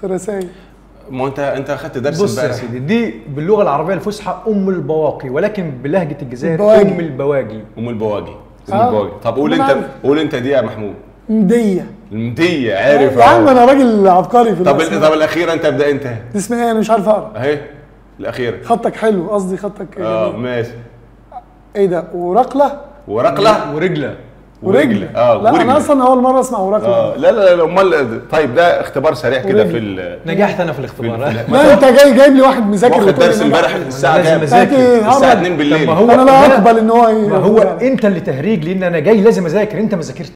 في الرسائل ما انت انت اخدت درس بص يا امبارح سيدي دي باللغه العربيه الفصحى ام البواقي ولكن بلهجه الجزائر البواجي. ام البواجي ام البواجي ام آه. البواجي طب قول أنا انت عارف. قول انت دي يا محمود مديه المدية عارف يا عم أهو. انا راجل عبقري في طب الأسماء. طب الاخيره انت ابدا انت دي اسمها ايه انا مش عارف اقرا اهي الاخيره خطك حلو قصدي خطك اه جميل. ماشي ايه ده ورقله ورقله ورجله ورجل اه لا انا ورجل. اصلا اول مره اسمع ورقله اه لا لا لا امال طيب ده اختبار سريع كده ورجل. في ال نجحت انا في الاختبار في- ها؟ لا انت جاي جايب لي واحد مذاكر واخد وتقول لي درس إن أنا امبارح أحلم. الساعه لازم كام؟ أذاكر. أكيد، الساعه هرب. 2 بالليل طب ما هو انا لا لا. اقبل ان هو ي- ما هو انت اللي تهريج لان انا جاي لازم اذاكر انت ما ذاكرتش